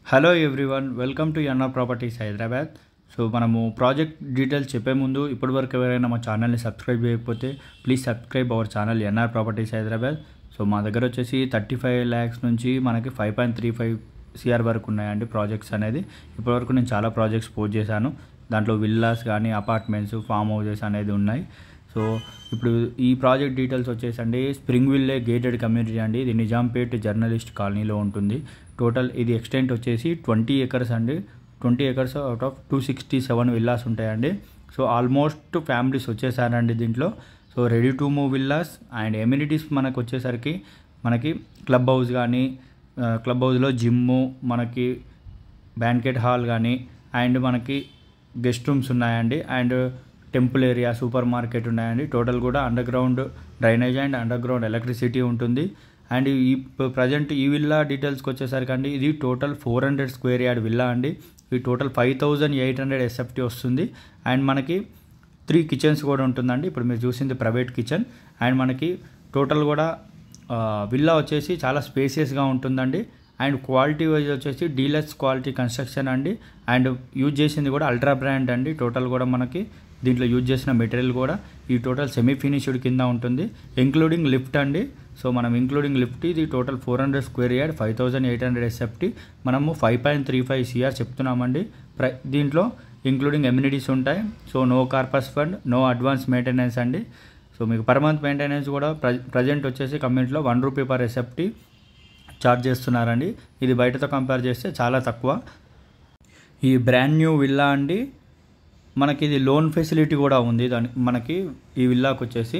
hello everyone welcome to NR properties Hyderabad so మనము project details చెప్పే ముందు ఇప్పటివరకు ఎవరైనా మా ఛానల్ని సబ్స్క్రైబ్ చేయకపోతే please subscribe our channel NR properties Hyderabad so మా దగ్గర వచ్చేసి థర్టీ ఫైవ్ ల్యాక్స్ నుంచి మనకి five point three five CR వరకు ఉన్నాయండి ప్రాజెక్ట్స్ అనేది ఇప్పటివరకు నేను చాలా ప్రాజెక్ట్స్ పోస్ట్ చేశాను దాంట్లో విల్లాస్ కానీ అపార్ట్మెంట్స్ ఫామ్ హౌసెస్ అనేది ఉన్నాయి సో ఇప్పుడు ఈ ప్రాజెక్ట్ డీటెయిల్స్ వచ్చేసండి స్ప్రింగ్ విల్లే గేటెడ్ కమ్యూనిటీ అండి ఇది నిజాంపేట్ జర్నలిస్ట్ కాలనీలో ఉంటుంది టోటల్ ఇది ఎక్స్టెంట్ వచ్చేసి ట్వంటీ ఎకర్స్ అండి twenty acres out of two sixty seven villas ఉంటాయండి సో ఆల్మోస్ట్ ఫ్యామిలీస్ వచ్చేసారండి దీంట్లో so ready to move villas and amenities మనకు వచ్చేసరికి మనకి క్లబ్ హౌస్ కానీ క్లబ్ హౌస్లో జిమ్ము మనకి బ్యాంకెట్ హాల్ కానీ అండ్ మనకి గెస్ట్ రూమ్స్ ఉన్నాయండి and temple area supermarket ఉన్నాయండి టోటల్ కూడా underground drainage and underground electricity ఉంటుంది అండ్ ఈ ప్రజెంట్ ఈ విల్లా డీటెయిల్స్కి వచ్చేసరికి అండి ఇది total four hundred square yard villa అండి ఇది total five thousand eight hundred SFT వస్తుంది అండ్ మనకి త్రీ కిచెన్స్ కూడా ఉంటుందండి ఇప్పుడు మీరు చూసింది ప్రైవేట్ కిచెన్ అండ్ మనకి టోటల్ కూడా విల్లా వచ్చేసి చాలా స్పేసియస్గా ఉంటుందండి అండ్ క్వాలిటీ వైజ్ వచ్చేసి డీలక్స్ క్వాలిటీ కన్స్ట్రక్షన్ అండి అండ్ యూజ్ చేసింది కూడా అల్ట్రా బ్రాండ్ అండి టోటల్ కూడా మనకి దీంట్లో యూజ్ చేసిన మెటీరియల్ కూడా ఈ టోటల్ సెమీ ఫినిష్డ్ కింద ఉంటుంది ఇంక్లూడింగ్ లిఫ్ట్ అండి సో మనం ఇంక్లూడింగ్ లిఫ్ట్ ఇది total four hundred square yard five thousand eight hundred SFT మనము five point three five CR చెప్తున్నామండి ప్ర దీంట్లో ఇంక్లూడింగ్ ఎమ్యూనిటీస్ ఉంటాయి so no corpus fund no advance maintenance అండి సో మీకు పర్ మంత్ మెయింటెనెన్స్ కూడా ప్ర ప్రజెంట్ వచ్చేసి కమ్యూనిటీలో one rupee per SFT charge చేస్తున్నారండి ఇది బయటతో కంపేర్ చేస్తే చాలా తక్కువ ఈ బ్రాండ్ న్యూ విల్లా అండి మనకి ఇది లోన్ ఫెసిలిటీ కూడా ఉంది దాని మనకి ఈ విల్లాకి వచ్చేసి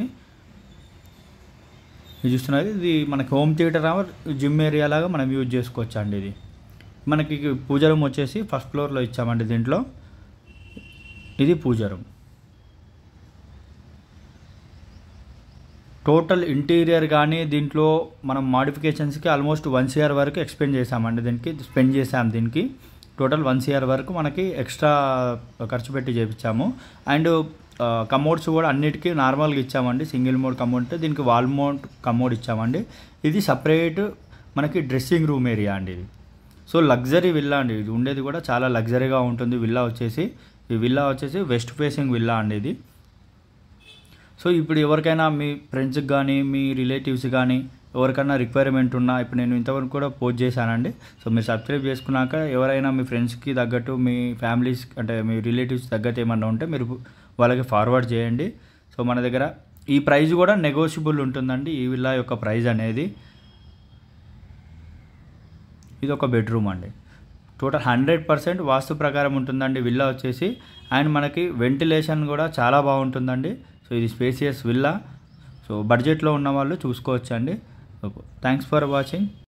ఇది చూస్తున్నది ఇది మనకి home theatre or gym area లాగా మనం యూజ్ చేసుకోవచ్చు అండి ఇది మనకి పూజ రూమ్ వచ్చేసి ఫస్ట్ ఫ్లోర్లో ఇచ్చామండి దీంట్లో ఇది పూజ రూమ్ టోటల్ ఇంటీరియర్ కానీ దీంట్లో మనం మాడిఫికేషన్స్కి ఆల్మోస్ట్ వన్ సిఆర్ వరకు ఎక్స్పెండ్ చేసామండి దీనికి స్పెండ్ చేసాం దీనికి టోటల్ వన్ సిఆర్ వరకు మనకి ఎక్స్ట్రా ఖర్చు పెట్టి చేయించాము అండ్ కమోడ్స్ కూడా అన్నిటికీ నార్మల్గా ఇచ్చామండి సింగిల్ మోడ్ కమోడ్ దీనికి వాల్ మౌంట్ కమోడ్ ఇచ్చామండి ఇది సపరేట్ మనకి డ్రెస్సింగ్ రూమ్ ఏరియా అండి ఇది సో లగ్జరీ విల్లా అండి ఇది ఉండేది కూడా చాలా లగ్జరీగా ఉంటుంది విల్లా వచ్చేసి ఈ విల్లా వచ్చేసి వెస్ట్ ఫేసింగ్ విల్లా అండి ఇది సో ఇప్పుడు ఎవరికైనా మీ ఫ్రెండ్స్కి కానీ మీ రిలేటివ్స్ కానీ ఎవరికైనా రిక్వైర్మెంట్ ఉన్నా ఇప్పుడు నేను ఇంతవరకు కూడా పోస్ట్ చేశానండి సో మీరు సబ్స్క్రైబ్ చేసుకున్నాక ఎవరైనా మీ ఫ్రెండ్స్కి తగ్గట్టు మీ ఫ్యామిలీస్ అంటే మీ రిలేటివ్స్ తగ్గట్టు ఏమన్నా ఉంటే మీరు వాళ్ళకి ఫార్వర్డ్ చేయండి సో మన దగ్గర ఈ ప్రైస్ కూడా నెగోషియబుల్ ఉంటుందండి ఈ విల్లా యొక్క ప్రైస్ అనేది ఇది ఒక బెడ్రూమ్ అండి టోటల్ హండ్రెడ్ పర్సెంట్ వాస్తు ప్రకారం ఉంటుందండి విల్లా వచ్చేసి అండ్ మనకి వెంటిలేషన్ కూడా చాలా బాగుంటుందండి సో ఇది స్పేసియస్ విల్లా సో బడ్జెట్లో ఉన్న వాళ్ళు చూసుకోవచ్చు అండి థ్యాంక్స్ ఫర్ వాచింగ్